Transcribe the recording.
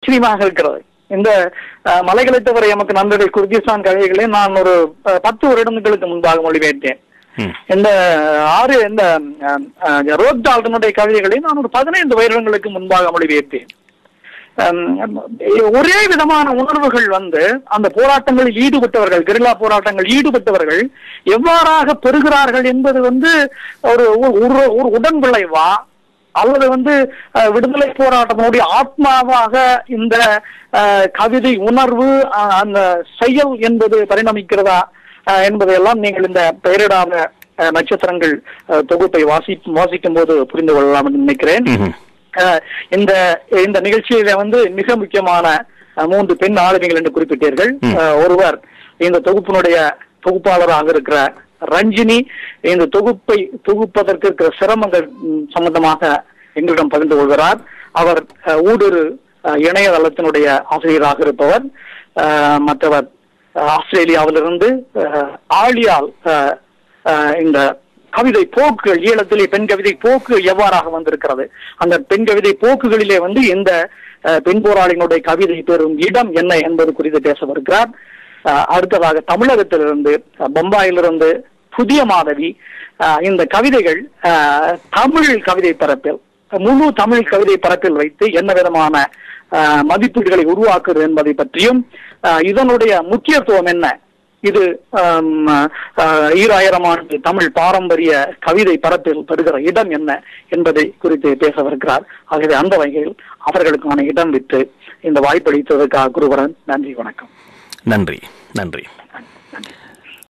ஆச்சரியமாக இருக்கிறது இந்த அஹ், மலைகளை தவிர எமக்கு நண்பரை குர்கிஸ்தான் கவிதைகளை நான் ஒரு அஹ், பத்து வருடங்களுக்கு முன்பாக மொழிபெயர்த்தேன் ம். இந்த ஆறு இந்த அஹ், அஹ், ரோக் டால்டனுடைய கவிதைகளை நான் ஒரு பதினைந்து வருடங்களுக்கு முன்பாக மொழிபெயர்த்தேன் அஹ், ஒரே விதமான உணர்வுகள் வந்து அந்த போராட்டங்களில் ஈடுபட்டவர்கள் கெரில்லா போராட்டங்கள் ஈடுபட்டவர்கள் எவ்வாறாக பெறுகிறார்கள் என்பது வந்து ஒரு ஒரு- ஒரு ஒரு உடன் விளைவா அல்லது வந்து அஹ், விடுதலை போராட்டத்தினுடைய ஆத்மாவாக இந்த அஹ், கவிதை உணர்வு அஹ், அந்த செயல் என்பது பரிணமிக்கிறதா அஹ், என்பதையெல்லாம் நீங்கள் இந்த பெயரிடாத அஹ், நட்சத்திரங்கள் அஹ், தொகுப்பை வாசி வாசிக்கும் போது புரிந்து கொள்ளலாம் என்று நினைக்கிறேன் ம்ஹும். அஹ், இந்த இந்த நிகழ்ச்சியில வந்து மிக முக்கியமான அஹ், மூன்று பெண் ஆளுமைகள் என்று குறிப்பிட்டீர்கள் ம். அஹ், ஒருவர் இந்த தொகுப்பினுடைய தொகுப்பாளராக இருக்கிற ரஞ்சினி இந்த தொகுப்பை தொகுப்பதற்கு இருக்கிற சிரமங்கள் ம், சம்பந்தமாக எங்களிடம் பகிர்ந்து கொள்கிறார் அவர் அஹ், ஊடுரு அஹ், இணையதளத்தினுடைய ஆசிரியராக இருப்பவர் அஹ், மற்றவர் அஹ், ஆஸ்திரேலியாவிலிருந்து அஹ், ஆழியால் அஹ், அஹ், இந்த கவிதை போக்குகள் ஈழத்திலே பெண் கவிதை போக்கு எவ்வாறாக வந்திருக்கிறது அந்த பெண் கவிதை போக்குகளிலே வந்து இந்த அஹ், பெண் போராளிகளுடைய கவிதை பெறும் இடம் என்ன என்பது குறித்து பேச வருகிறார் அஹ், அடுத்ததாக தமிழகத்திலிருந்து அஹ், பம்பாயிலிருந்து புதிய மாதவி அஹ், இந்த கவிதைகள் அஹ், தமிழ் கவிதை பரப்பில் முழு தமிழ் கவிதை பரப்பில் வைத்து என்ன விதமான அஹ், மதிப்பீடுகளை உருவாக்குறது என்பதை பற்றியும் அஹ், இதனுடைய முக்கியத்துவம் என்ன இது ஆம், அஹ், ஈராயிரம் ஆண்டு தமிழ் பாரம்பரிய கவிதை பரப்பில் பெறுகிற இடம் என்ன என்பதை குறித்து பேசவிருக்கிறார் ஆகவே அந்த வகையில் அவர்களுக்கான இடம் விட்டு இந்த வாய்ப்பளித்ததற்காக குருவரன் நன்றி வணக்கம் நன்றி நன்றி